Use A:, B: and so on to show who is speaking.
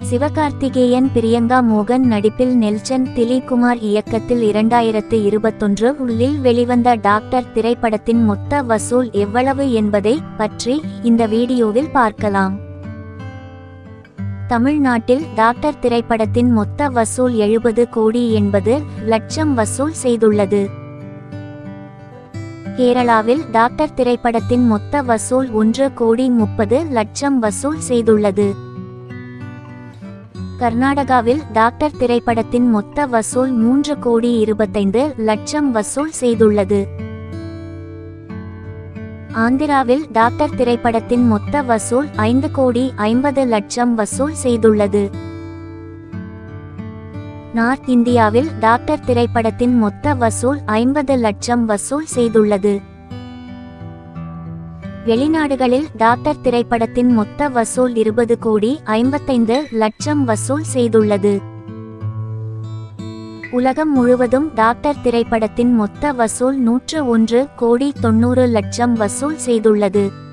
A: சிவகார்த்திகேயன் பிரியங்கா மோகன் நடிப்பில் நெல்சன் திலீப்குமார் இயக்கத்தில் இரண்டாயிரத்து இருபத்தொன்று உள்ளில் வெளிவந்த டாக்டர் திரைப்படத்தின் மொத்த வசூல் எவ்வளவு என்பதை பற்றி இந்த வீடியோவில் பார்க்கலாம் தமிழ்நாட்டில் டாக்டர் திரைப்படத்தின் மொத்த வசூல் எழுபது கோடி எண்பது லட்சம் வசூல் செய்துள்ளது கேரளாவில் டாக்டர் திரைப்படத்தின் மொத்த வசூல் ஒன்று கோடி முப்பது லட்சம் வசூல் செய்துள்ளது கர்நாடகாவில் டாக்டர் திரைப்படத்தின் மொத்த வசூல் மூன்று கோடி இருபத்தைந்து லட்சம் வசூல் செய்துள்ளது ஆந்திராவில் டாக்டர் திரைப்படத்தின் மொத்த வசூல் ஐந்து கோடி ஐம்பது லட்சம் வசூல் செய்துள்ளது நார்த் இந்தியாவில் டாக்டர் திரைப்படத்தின் மொத்த வசூல் ஐம்பது லட்சம் வசூல் செய்துள்ளது வெளிநாடுகளில் டாக்டர் திரைப்படத்தின் மொத்த வசூல் இருபது கோடி ஐம்பத்தைந்து லட்சம் வசூல் செய்துள்ளது உலகம் முழுவதும் டாக்டர் திரைப்படத்தின் மொத்த வசூல் நூற்று ஒன்று கோடி தொண்ணூறு லட்சம் வசூல் செய்துள்ளது